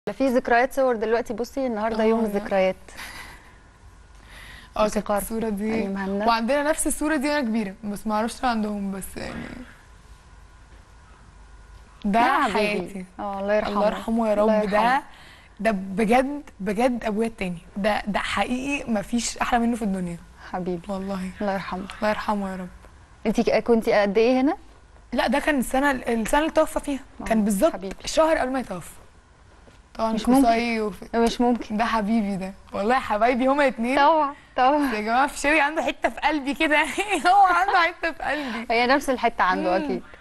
في ذكريات صور دلوقتي بصي النهارده آه، يوم يا. الذكريات اه كانت موسيقار. الصورة دي أيام هنا. وعندنا نفس الصورة دي وانا كبيرة بس ما اعرفش عندهم بس يعني ده يا حبيبي. حياتي اه الله يرحمه الله يرحمه يا الله رب ده يرحمه. ده بجد بجد ابويا التاني ده ده حقيقي ما فيش احلى منه في الدنيا حبيبي والله الله يرحمه الله يرحمه يا رب انت كنت قد ايه هنا لا ده كان السنة السنة اللي توفى فيها آه، كان بالظبط حبيبي. شهر قبل ما يتوفى طبعا مش ممكن. قصي وفي... مش ممكن ده حبيبي ده والله حبايبي هما اتنين طبعا طبعا يا جماعة فيشاوي عنده حتة في قلبي كده هو عنده حتة في قلبي هي نفس الحته عنده مم. اكيد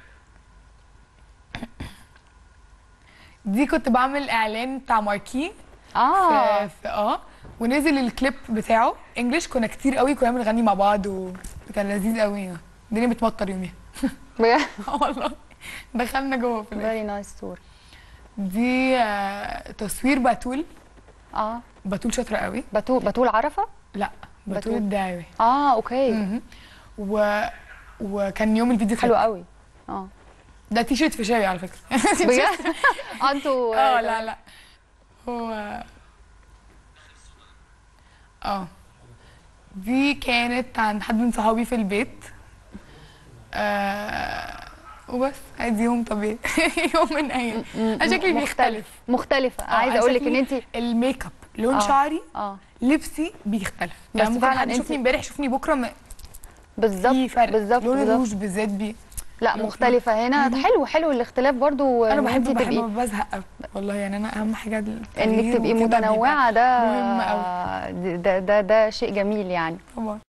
دي كنت بعمل اعلان بتاع ماركي اه في, في اه ونزل الكليب بتاعه انجلش كنا كتير قوي كنا بنغني مع بعض وكان لذيذ قوي الدنيا بتمطر يوميها بجد اه والله دخلنا جوه في الاخر فيري نايس صور دي آه تصوير بتول اه بتول شاطره قوي بتول بتول عرفه لا بتول. بتول الدعوي اه اوكي مهم. و وكان يوم الفيديو حلو كليب قوي اه ده تي شيرت فيشاوي على فكره بجد آه، انتوا اه لا لا هو اه دي كانت عند حد من صحابي في البيت آه وبس عادي يوم طبيعي يوم من ايام انا شكلي بيختلف مختلفه آه، عايزه أنا اقول لك شكلي ان انت الميك اب لون آه. شعري اه لبسي بيختلف بس يعني ممكن فعلاً حد أنت- يشوفني امبارح يشوفني بكره ما- في بالظبط فرق بالظبط لون بالظبط الروج بالذات بي لا لو في- مختلفه هنا حلو حلو الاختلاف برضو انا إن بحب انت بحب تبقي ما بزهق قوي والله يعني انا اهم حاجه انك التغيير تبقي وكده بيبقى متنوعه ده مهم قوي ده ده, ده شيء جميل يعني طبعا